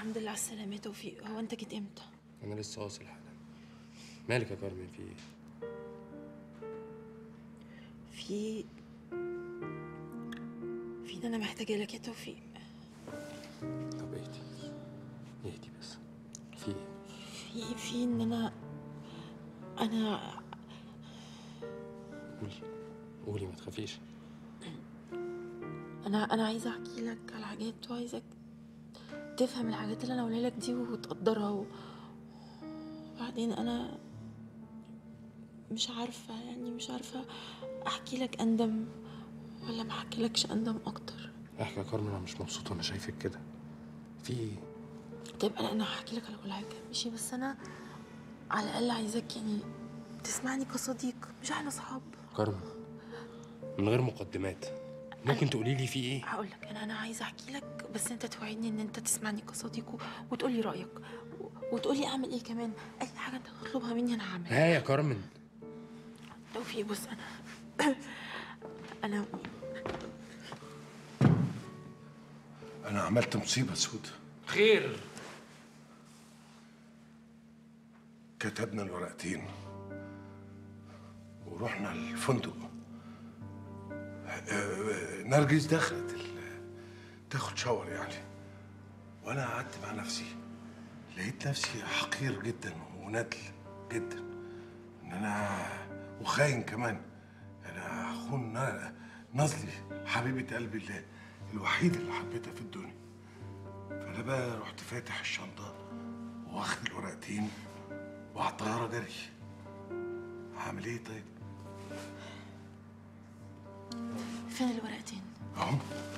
الحمد لله على السلامة يا توفيق هو انت جيت امتى؟ انا لسه واصل حالا مالك يا كارمن في ايه في في ان انا محتاجة لك يا توفيق طب اهدي اهدي بس في ايه في في ان انا انا قولي قولي ما تخافيش انا انا عايزة احكي لك على حاجات وعايزك تفهم الحاجات اللي انا قولها لك دي وتقدرها و... وبعدين انا مش عارفة يعني مش عارفة احكي لك اندم ولا ما احكي لكش اندم اكتر احكي يا كارمن انا مش مبسوط وانا شايفك كده في ايه طيب انا انا هحكي لك على كل حاجه ماشي بس انا على الاقل عايزاك يعني تسمعني كصديق مش احنا اصحاب كارمن من غير مقدمات ممكن تقولي لي في ايه هقول لك انا انا عايزه احكي لك بس انت توعدني ان انت تسمعني كصديق و- وتقول لي رايك و- وتقول لي اعمل ايه كمان اي حاجه انت تطلبها مني انا هعملها ها يا كارمن توفيق بص انا انا انا عملت مصيبه سودة خير كتبنا الورقتين ورحنا الفندق آه، نرجس دخلت ال- تاخد شاور يعني وانا قعدت مع نفسي لقيت نفسي حقير جدا وندل جدا ان انا وخاين كمان انا اخون ن- نظلي حبيبه قلبي اللي الوحيده اللي حبيتها في الدنيا فانا بقى رحت فاتح الشنطه واخد الورقتين وعلى الطياره جري هعمل ايه طيب فين الورقتين اهو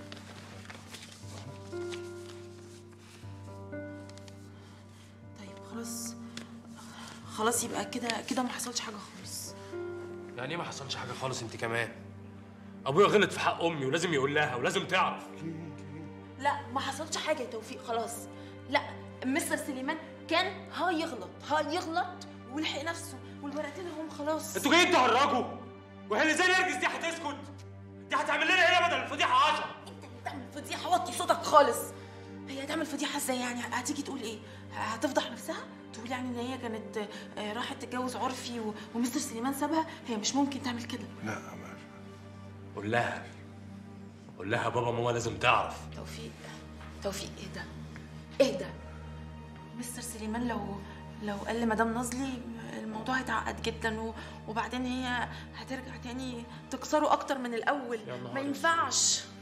طيب خلاص خلاص يبقى كده كده ما حصلش حاجه خالص يعني ايه ما حصلش حاجه خالص انت كمان ابويا غلط في حق امي ولازم يقول لها ولازم تعرف لا ما حصلش حاجه يا توفيق خلاص لا مستر سليمان كان هيغلط هيغلط ولحق نفسه والورقتين هم خلاص انتوا جايين تهرجوا وهي اللي زي نرجس دي هتسكت دي هتعمل لنا هنا بدل الفضيحه 10 انت اللي تعمل فضيحه وطي صوتك خالص هي هتعمل فضيحه ازاي يعني هتيجي تقول ايه هتفضح نفسها تقول يعني ان هي كانت آه، راحت تتجوز عرفي و- ومستر سليمان سابها هي مش ممكن تعمل كده لا ما قول لها قول لها بابا ماما لازم تعرف توفيق توفيق اهدى اهدى مستر سليمان لو لو قال لمدام نظلي الموضوع هيتعقد جدا و... وبعدين هي هترجع تاني تكسره اكتر من الاول يا نهار ما ينفعش